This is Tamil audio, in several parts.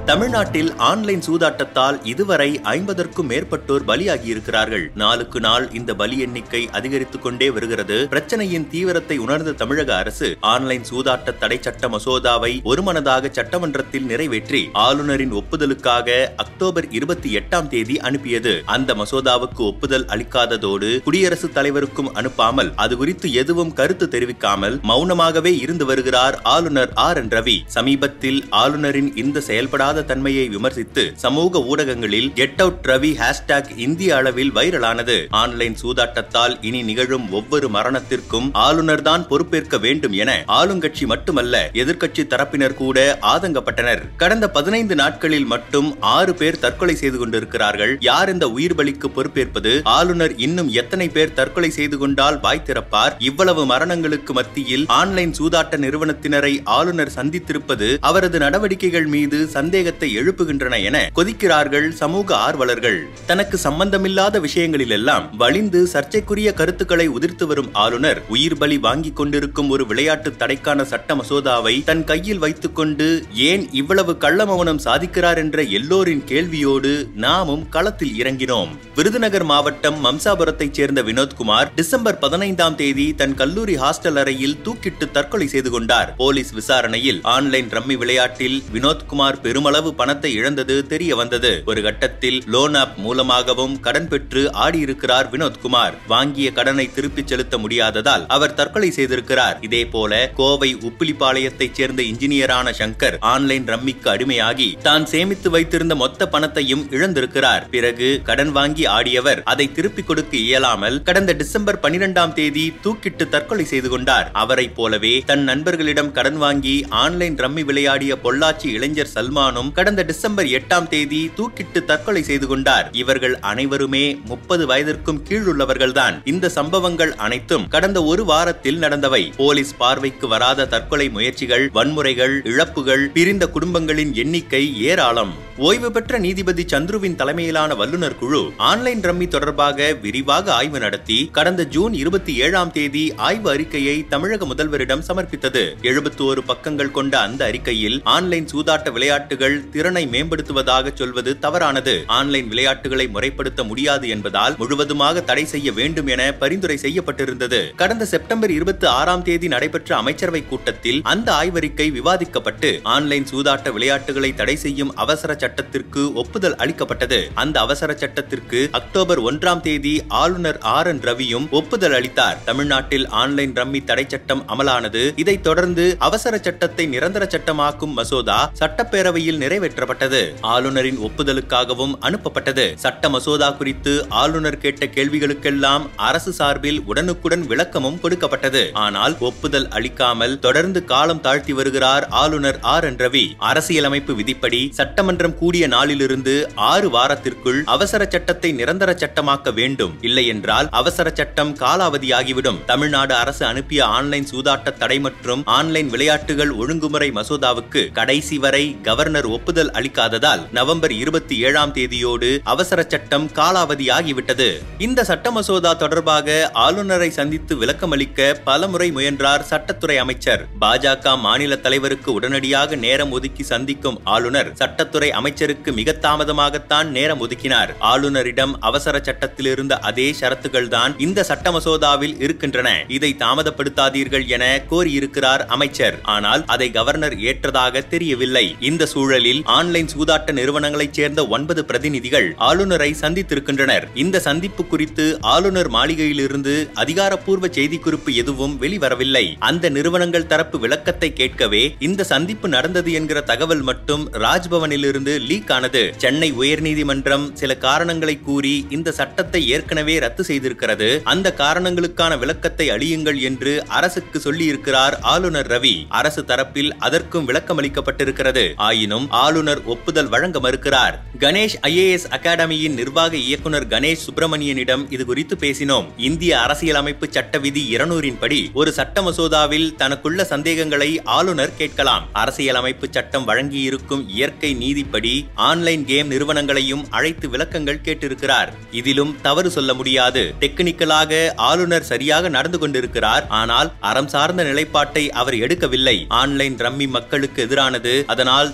தமிழ்நாட்டில் ஆன்லைன் சூதாட்டத்தால் இதுவரை ஐம்பதற்கும் மேற்பட்டோர் பலியாகியிருக்கிறார்கள் நாளுக்கு நாள் இந்த பலி எண்ணிக்கை அதிகரித்துக் கொண்டே வருகிறது பிரச்சனையின் தீவிரத்தை உணர்ந்த தமிழக அரசு ஆன்லைன் சூதாட்ட தடை சட்ட மசோதாவை ஒருமனதாக சட்டமன்றத்தில் நிறைவேற்றி ஆளுநரின் ஒப்புதலுக்காக அக்டோபர் இருபத்தி எட்டாம் தேதி அனுப்பியது அந்த மசோதாவுக்கு ஒப்புதல் அளிக்காததோடு குடியரசுத் தலைவருக்கும் அனுப்பாமல் அது குறித்து எதுவும் கருத்து தெரிவிக்காமல் மௌனமாகவே இருந்து வருகிறார் ஆளுநர் ஆர் என் ரவி சமீபத்தில் ஆளுநரின் இந்த செயல்படாத தன்மையை விமர்சித்து சமூக ஊடகங்களில் கெட் அவுட் ரவி ஹேஷ்டாக் இந்திய அளவில் வைரலானது ஆன்லைன் சூதாட்டத்தால் இனி நிகழும் ஒவ்வொரு மரணத்திற்கும் ஆளுநர் தான் பொறுப்பேற்க வேண்டும் என ஆளுங்கட்சி மட்டுமல்ல எதிர்க்கட்சி தரப்பினர் கூட ஆதங்கப்பட்டனர் கடந்த பதினைந்து நாட்களில் மட்டும் ஆறு பேர் தற்கொலை செய்து கொண்டிருக்கிறார்கள் யார் இந்த உயிர் பலிக்கு பொறுப்பேற்பது ஆளுநர் இன்னும் எத்தனை பேர் தற்கொலை செய்து கொண்டால் வாய் திறப்பார் இவ்வளவு மரணங்களுக்கு மத்தியில் ஆன்லைன் சூதாட்ட நிறுவனத்தினரை ஆளுநர் சந்தித்திருப்பது அவரது நடவடிக்கைகள் மீது சந்தேகத்தை எழுப்புகின்றன என கொதிக்கிறார்கள் சமூக ஆர்வலர்கள் தனக்கு சம்பந்தமில்லாத விஷயங்களிலெல்லாம் வலிந்து சர்ச்சைக்குரிய கருத்துக்களை உதிர்த்து வரும் ஆளுநர் உயிர் பலி வாங்கிக் கொண்டிருக்கும் ஒரு விளையாட்டு தடைக்கான சட்ட மசோதாவை தன் கையில் வைத்துக்கொண்டு ஏன் இவ்வளவு கள்ள மௌனம் சாதிக்கிறார் என்ற எல்லோரின் கேள்வியோடு நாமும் களத்தில் இறங்கினோம் விருதுநகர் மாவட்டம் மம்சாபுரத்தைச் சேர்ந்த வினோத்குமார் டிசம்பர் பதினைந்தாம் தேதி தன் கல்லூரி ஹாஸ்டல் அறையில் தூக்கிட்டு தற்கொலை செய்து கொண்டார் போலீஸ் விசாரணையில் ஆன்லைன் ரம்மி விளையாட்டில் வினோத்குமார் பெருமளவு பணத்தை இழந்தது தெரிய வந்தது ஒரு கட்டத்தில் லோன் ஆப் மூலமாகவும் கடன் பெற்று ஆடியிருக்கிறார் வினோத்குமார் வாங்கிய கடனை திருப்பிச் செலுத்த முடியாததால் அவர் தற்கொலை செய்திருக்கிறார் இதே போல கோவை உப்பிலிப்பாளையத்தைச் சேர்ந்த இன்ஜினியரான சங்கர் ஆன்லைன் ரம்மிக்கு அடிமையாகி தான் சேமித்து வைத்திருந்த மொத்த பணத்தையும் இழந்திருக்கிறார் பிறகு கடன் வாங்கி ஆடியவர் அதை திருப்பிக் கொடுக்க இயலாமல் கடந்த டிசம்பர் பனிரெண்டாம் தேதி தூக்கிட்டு தற்கொலை செய்து கொண்டார் அவரைப் போலவே தன் நண்பர்களிடம் கடன் வாங்கி ஆன்லைன் ரம்மி விளையாடிய பொள்ளாச்சி இளைஞர் சல்மானும் கடந்த டிசம்பர் எட்டாம் தேதி தூக்கிட்டு தற்கொலை செய்து கொண்டார் இவர்கள் அனைவருமே முப்பது வயதிற்கும் கீழ் உள்ளவர்கள்தான் இந்த சம்பவங்கள் அனைத்தும் கடந்த ஒரு வாரத்தில் நடந்தவை போலீஸ் பார்வைக்கு வராத தற்கொலை முயற்சிகள் வன்முறைகள் இழப்புகள் பிரிந்த குடும்பங்களின் எண்ணிக்கை ஏராளம் ஓய்வு பெற்ற நீதிபதி சந்துருவின் தலைமையிலான வல்லுநர் குழு ஆன்லைன் ரம்மி தொடர்பாக விரிவாக ஆய்வு நடத்தி கடந்த ஜூன் இருபத்தி ஏழாம் தேதி ஆய்வு அறிக்கையை தமிழக முதல்வரிடம் சமர்ப்பித்தது எழுபத்தி ஒரு பக்கங்கள் கொண்ட அந்த அறிக்கையில் ஆன்லைன் சூதாட்ட விளையாட்டுகள் திறனை மேம்படுத்துவதாக சொல்வது தவறானது ஆன்லைன் விளையாட்டுகளை முறைப்படுத்த முடியாது என்பதால் முழுவதுமாக தடை செய்ய வேண்டும் என பரிந்துரை செய்யப்பட்டிருந்தது கடந்த செப்டம்பர் இருபத்தி ஆறாம் தேதி நடைபெற்ற அமைச்சரவை கூட்டத்தில் அந்த ஆய்வறிக்கை விவாதிக்கப்பட்டு ஆன்லைன் சூதாட்ட விளையாட்டுகளை தடை செய்யும் அவசர சட்டத்திற்கு ஒப்புதல் அளிக்கப்பட்டது அந்த அவசர சட்டத்திற்கு அக்டோபர் ஒன்றாம் தேதி ஆளுநர் ஆர் என் ரவியும் ஒப்புதல் அளித்தார் தமிழ்நாட்டில் ஆன்லைன் ரம்மி தடை சட்டம் அமலானது இதைத் தொடர்ந்து அவசர சட்டத்தை நிரந்தர சட்டமாக்கும் மசோதா சட்டப்பேரவையில் நிறைவேற்றப்பட்டது ஆளுநரின் ஒப்புதலுக்காகவும் அனுப்பப்பட்டது சட்ட மசோதா குறித்து ஆளுநர் கேட்ட கேள்விகளுக்கெல்லாம் அரசு சார்பில் உடனுக்குடன் விளக்கமும் கொடுக்கப்பட்டது ஆனால் ஒப்புதல் அளிக்காமல் தொடர்ந்து காலம் தாழ்த்தி வருகிறார் ஆளுநர் ஆர் என் ரவி அரசியலமைப்பு விதிப்படி சட்டமன்றம் கூடிய நாளிலிருந்து ஆறு வாரத்திற்குள் அவசர சட்டத்தை நிரந்தர சட்டமாக்க வேண்டும் இல்லை என்றால் அவசர சட்டம் காலாவதியாகிவிடும் தமிழ்நாடு அரசு அனுப்பிய ஆன்லைன் சூதாட்ட தடை மற்றும் ஆன்லைன் விளையாட்டுகள் ஒழுங்குமுறை மசோதாவுக்கு கடைசி வரை கவர்னர் ஒப்புதல் அளிக்காததால் நவம்பர் இருபத்தி ஏழாம் தேதியோடு அவசர சட்டம் காலாவதியாகிவிட்டது இந்த சட்ட மசோதா தொடர்பாக ஆளுநரை சந்தித்து விளக்கமளிக்க பலமுறை முயன்றார் சட்டத்துறை அமைச்சர் பாஜக மாநில தலைவருக்கு உடனடியாக நேரம் ஒதுக்கி சந்திக்கும் ஆளுநர் சட்டத்துறை அமைச்சருக்கு மிக தாமதமாகத்தான் நேரம் ஒதுக்கினார் ஆளுநரிடம் அவசர சட்டத்தில் இருந்த அதே ஷரத்துகள் தான் இந்த சட்ட மசோதாவில் இருக்கின்றன இதை தாமதப்படுத்தாதீர்கள் என கோரியிருக்கிறார் அமைச்சர் ஆனால் அதை கவர்னர் ஏற்றதாக தெரியவில்லை இந்த சூழலில் ஆன்லைன் சூதாட்ட நிறுவனங்களைச் சேர்ந்த ஒன்பது பிரதிநிதிகள் ஆளுநரை சந்தித்திருக்கின்றனர் இந்த சந்திப்பு குறித்து ஆளுநர் மாளிகையிலிருந்து அதிகாரப்பூர்வ செய்திக்குறிப்பு எதுவும் வெளிவரவில்லை அந்த நிறுவனங்கள் தரப்பு விளக்கத்தை கேட்கவே இந்த சந்திப்பு நடந்தது என்கிற தகவல் மட்டும் ராஜ்பவனில் இருந்து லீக் ஆனது சென்னை உயர்நீதிமன்றம் சில காரணங்களை கூறி இந்த சட்டத்தை ஏற்கனவே ரத்து செய்திருக்கிறது அந்த காரணங்களுக்கான விளக்கத்தை அளியுங்கள் என்று அரசுக்கு சொல்லியிருக்கிறார் ஆளுநர் ரவி அரசு தரப்பில் அதற்கும் விளக்கம் அளிக்கப்பட்டிருக்கிறது ஆயினும் ஆளுநர் ஒப்புதல் வழங்க மறுக்கிறார் கணேஷ் ஐஏஎஸ் அகாடமியின் நிர்வாக இயக்குனர் கணேஷ் சுப்பிரமணியனிடம் இது குறித்து பேசினோம் இந்திய அரசியலமைப்பு சட்ட விதி இருநூறின் படி ஒரு சட்ட மசோதாவில் தனக்குள்ள சந்தேகங்களை ஆளுநர் கேட்கலாம் அரசியலமைப்பு சட்டம் வழங்கியிருக்கும் இயற்கை நீதிப்படி ஆன்லைன் கேம் நிறுவனங்களையும் அழைத்து விளக்கங்கள் கேட்டிருக்கிறார் இதிலும் தவறு சொல்ல முடியாது டெக்னிக்கலாக ஆளுநர் சரியாக நடந்து கொண்டிருக்கிறார் ஆனால் அறம் சார்ந்த நிலைப்பாட்டை அவர் எடுக்கவில்லை ஆன்லைன் ரம்மி மக்களுக்கு எதிரானது அதனால் தொடர்ந்து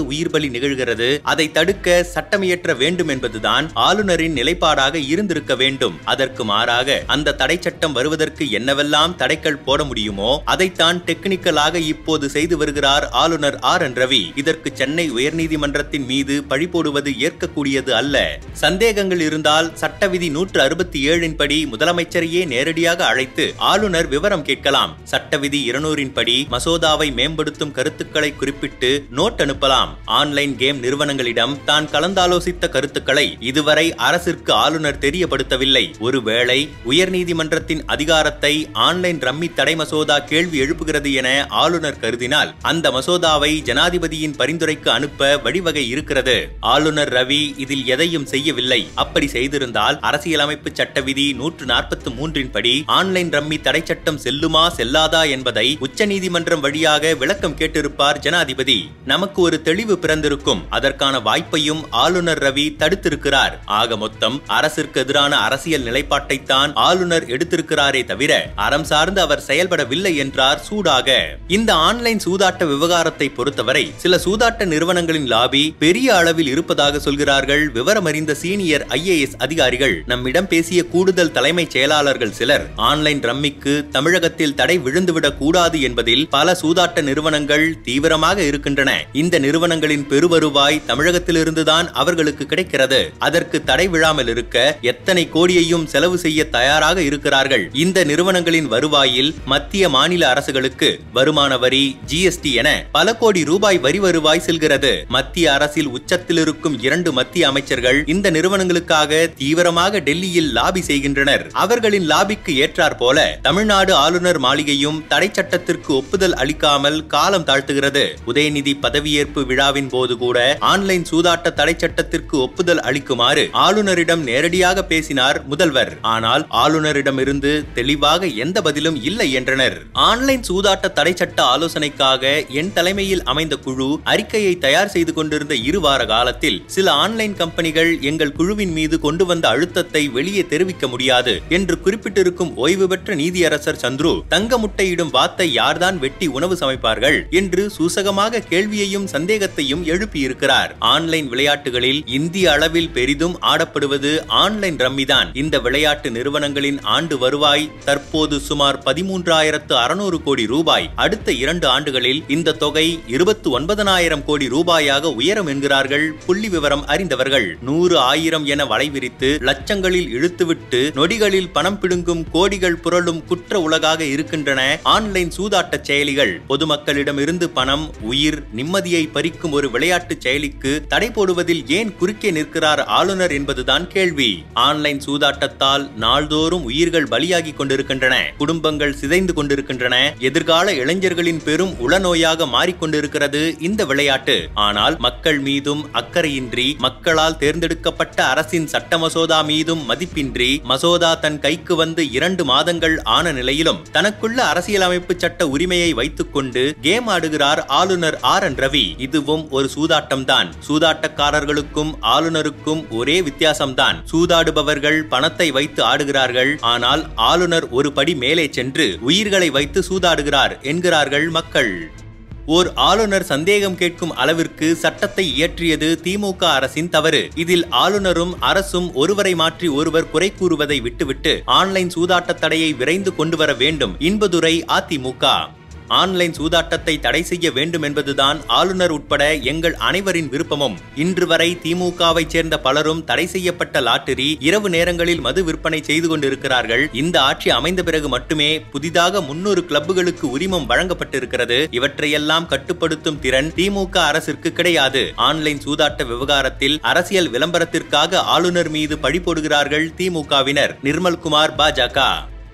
உயிர் பலி நிகழ்கிறது அதை தடுக்க சட்டமியற்ற வேண்டும் என்பதுதான் ஆளுநரின் நிலைப்பாடாக இருந்திருக்க வேண்டும் அதற்கு மாறாக அந்த தடை சட்டம் வருவதற்கு என்னவெல்லாம் தடைகள் போட முடியுமோ அதைத்தான் டெக்னிக்கலாக இப்போது செய்து வருகிறார் ஆளுநர் ஆர் என் ரவி இதற்கு சென்னை உயர்நீதிமன்றத்தின் மீது பழி போடுவது ஏற்கக்கூடியது அல்ல சந்தேகங்கள் இருந்தால் சட்ட விதி நூற்று அறுபத்தி ஏழின் படி முதலமைச்சரையே நேரடியாக அழைத்து ஆளுநர் விவரம் கேட்கலாம் சட்ட விதி இருநூறின் படி மசோதாவை மேம்படுத்தும் கருத்துக்களை குறிப்பிட்டு நோட் அனுப்பலாம் ஆன்லைன் கேம் நிறுவனங்களிடம் தான் கலந்தாலோசித்த கருத்துக்களை இதுவரை அரசிற்கு ஆளுநர் தெரியப்படுத்தவில்லை ஒருவேளை உயர்நீதிமன்றத்தின் அதிகாரத்தை ஆன்லைன் ரம்மி தடை மசோதா கேள்வி எழுப்புகிறது என ஆளுநர் கருதினால் அந்த மசோதாவை ஜனாதிபதியின் பரிந்துரைக்கு அனுப்ப வழிவகை இருக்கிறது ஆளுநர் ரவி இதில் எதையும் செய்யவில்லை அப்படி செய்திருந்தால் அரசியலமைப்பு சட்ட விதி நூற்று நாற்பத்தி மூன்றின் படி ஆன்லைன் ரம்மி தடை சட்டம் செல்லுமா செல்லாதா என்பதை உச்சநீதிமன்றம் வழியாக விளக்கம் கேட்டிருப்பார் ஜனாதிபதி நமக்கு ஒரு தெளிவு பிறந்திருக்கும் அதற்கான வாய்ப்பையும் ஆளுநர் ரவி தடுத்திருக்கிறார் ஆக மொத்தம் அரசிற்கு எதிரான அரசியல் நிலைப்பாட்டைத்தான் ஆளுநர் எடுத்திருக்கிறாரே தவிர அறம் சார்ந்து அவர் செயல்படவில்லை என்றார் சூடாக இந்த ஆன்லைன் சூதாட்ட விவகாரத்தை பொறுத்தவரை சில சூதாட்ட நிறுவனங்களின் லாபி பெரிய அளவில் இருப்பதாக சொல்கிறார்கள் விவரமறிந்த சீனியர் ஐஏஎஸ் அதிகாரிகள் நம்மிடம் பேசிய கூடுதல் தலைமைச் செயலாளர்கள் சிலர் ஆன்லைன் ரம்மிக்கு தமிழகத்தில் தடை விழுந்துவிடக் கூடாது என்பதில் பல சூதாட்ட நிறுவனங்கள் தீவிரமாக இருக்கின்றன இந்த நிறுவனங்களின் பெருவருவாய் தமிழகத்திலிருந்துதான் அவர்களுக்கு கிடைக்கிறது அதற்கு தடை விழாமல் இருக்க எத்தனை கோடியையும் செலவு செய்ய தயாராக இருக்கிறார்கள் இந்த நிறுவனங்களின் வருவாயில் மத்திய மாநில அரசுகளுக்கு வருமான வரி ஜிஎஸ்டி என பல கோடி ரூபாய் வரி வருவாய் செல்கிறது மத்திய அரசில் உச்சத்தில் இருக்கும் இரண்டு மத்திய அமைச்சர்கள் இந்த நிறுவனங்களுக்காக தீவிரமாக டெல்லியில் லாபி செய்கின்றனர் அவர்களின் லாபிக்கு ஏற்றார் போல தமிழ்நாடு ஆளுநர் மாளிகையும் தடை சட்டத்திற்கு ஒப்புதல் அளிக்காமல் காலம் தாழ்த்துகிறது உதயநிதி பதவியேற்பு விழாவின் போது கூட ஆன்லைன் சூதாட்ட தடை சட்டத்திற்கு ஒப்புதல் அளிக்குமாறு ஆளுநரிடம் நேரடியாக பேசினார் முதல்வர் ஆனால் ஆளுநரிடமிருந்து தெளிவாக எந்த பதிலும் இல்லை என்றனர் ஆன்லைன் சூதாட்ட தடை சட்ட ஆலோசனைக்காக என் தலைமையில் அமைந்த குழு அறிக்கையை தயார் செய்து கொண்டிருந்த இரு வார காலத்தில் சில ஆன்லைன் கம்பெனிகள் எங்கள் குழுவின் மீது கொண்டு வந்த அழுத்தத்தை வெளியே தெரிவிக்க முடியாது என்று குறிப்பிட்டிருக்கும் ஓய்வு பெற்ற நீதியரசர் சந்துரு தங்க முட்டையிடும் வாத்தை யார்தான் வெட்டி உணவு சமைப்பார்கள் என்று சூசகமாக கேள்வியையும் சந்தேகத்தையும் எழுப்பியிருக்கிறார் ஆன்லைன் விளையாட்டுகளில் இந்திய அளவில் பெரிதும் ஆடப்படுவது ஆன்லைன் ரம்மிதான் இந்த விளையாட்டு நிறுவனங்களின் ஆண்டு வருவாய் தற்போது சுமார் பதிமூன்றாயிரத்து அறுநூறு கோடி ரூபாய் அடுத்த இரண்டு ஆண்டுகளில் இந்த தொகை இருபத்தி ஒன்பதனாயிரம் கோடி ரூபாயாக உயரும் என்கிறார்கள் புள்ளி விவரம் அறிந்தவர்கள் நூறு ஆயிரம் என வலை விரித்து லட்சங்களில் இழுத்துவிட்டு நொடிகளில் பணம் பிடுங்கும் கோடிகள் புரளும் குற்ற உலகாக இருக்கின்றன ஆன்லைன் சூதாட்ட செயலிகள் பொதுமக்களிடமிருந்து பணம் உயிர் நிம்மதியை பறிக்கும் ஒரு விளையாட்டு செயலிக்கு தடை போடுவதில் ஏன் குறுக்கே நிற்கிறார் ஆளுநர் என்பதுதான் கேள்வி ஆன்லைன் சூதாட்டத்தால் நாள்தோறும் உயிர்கள் பலியாகி கொண்டிருக்கின்றன குடும்பங்கள் சிதைந்து கொண்டிருக்கின்றன எதிர்கால இளைஞர்களின் பெரும் உளநோயாக மாறிக்கொண்டிருக்கிறது இந்த விளையாட்டு ஆனால் மக்கள் மீதும் அக்கறையின்றி மக்களால் தேர்ந்தெடுக்கப்பட்ட அரசின் சட்ட மசோதா மீதும் மதிப்பின்றி மசோதா தன் கைக்கு வந்து இரண்டு மாதங்கள் ஆன நிலையிலும் தனக்குள்ள அரசியலமைப்பு சட்ட உரிமையை வைத்துக் கொண்டு கேம் ஆடுகிறார் ஆளுநர் ஆர் என் ரவி இதுவும் ஒரு சூதாட்டம் தான் சூதாட்டக்காரர்களுக்கும் ஆளுநருக்கும் ஒரே வித்தியாசம்தான் சூதாடுபவர்கள் பணத்தை வைத்து ஆடுகிறார்கள் ஆனால் ஆளுநர் ஒரு படி மேலே சென்று உயிர்களை வைத்து சூதாடுகிறார் என்கிறார்கள் மக்கள் ஓர் ஆளுநர் சந்தேகம் கேட்கும் அளவிற்கு சட்டத்தை இயற்றியது திமுக அரசின் தவறு இதில் ஆளுநரும் அரசும் ஒருவரை மாற்றி ஒருவர் குறை கூறுவதை விட்டுவிட்டு ஆன்லைன் சூதாட்ட தடையை விரைந்து கொண்டு வர வேண்டும் இன்பதுரை அதிமுக ஆன்லைன் சூதாட்டத்தை தடை செய்ய வேண்டும் என்பதுதான் ஆளுநர் உட்பட எங்கள் அனைவரின் விருப்பமும் இன்று வரை திமுகவை சேர்ந்த பலரும் தடை செய்யப்பட்ட லாட்டரி இரவு நேரங்களில் மது விற்பனை செய்து கொண்டிருக்கிறார்கள் இந்த ஆட்சி அமைந்த பிறகு மட்டுமே புதிதாக முன்னூறு கிளப்புகளுக்கு உரிமம் வழங்கப்பட்டிருக்கிறது இவற்றையெல்லாம் கட்டுப்படுத்தும் திறன் திமுக அரசிற்கு கிடையாது ஆன்லைன் சூதாட்ட விவகாரத்தில் அரசியல் விளம்பரத்திற்காக ஆளுநர் மீது பழி போடுகிறார்கள் திமுகவினர் நிர்மல்குமார் பாஜக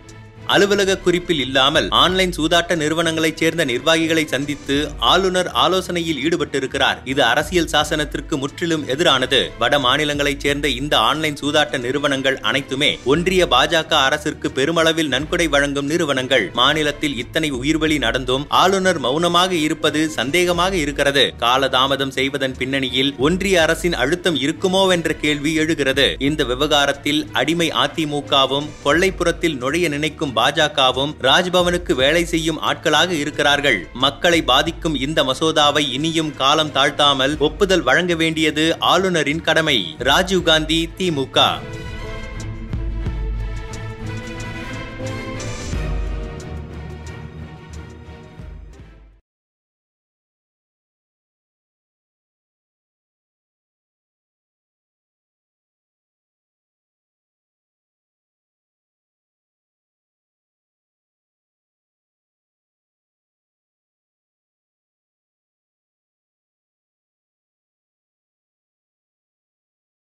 அலுவலக குறிப்பில் இல்லாமல் ஆன்லைன் சூதாட்ட நிறுவனங்களைச் சேர்ந்த நிர்வாகிகளை சந்தித்து ஆளுநர் ஆலோசனையில் ஈடுபட்டிருக்கிறார் இது அரசியல் சாசனத்திற்கு முற்றிலும் எதிரானது வட மாநிலங்களைச் சேர்ந்த இந்த ஆன்லைன் சூதாட்ட நிறுவனங்கள் அனைத்துமே ஒன்றிய பாஜக அரசிற்கு பெருமளவில் நன்கொடை வழங்கும் நிறுவனங்கள் மாநிலத்தில் இத்தனை உயிர்வலி நடந்தும் ஆளுநர் மௌனமாக இருப்பது சந்தேகமாக இருக்கிறது காலதாமதம் செய்வதன் பின்னணியில் ஒன்றிய அரசின் அழுத்தம் இருக்குமோ என்ற கேள்வி எழுகிறது இந்த விவகாரத்தில் அடிமை அதிமுகவும் கொள்ளைப்புறத்தில் நுழைய நினைக்கும் பாஜகவும் ராஜ்பவனுக்கு வேலை செய்யும் ஆட்களாக இருக்கிறார்கள் மக்களை பாதிக்கும் இந்த மசோதாவை இனியும் காலம் தாழ்த்தாமல் ஒப்புதல் வழங்க வேண்டியது ஆளுநரின் கடமை ராஜீவ்காந்தி திமுக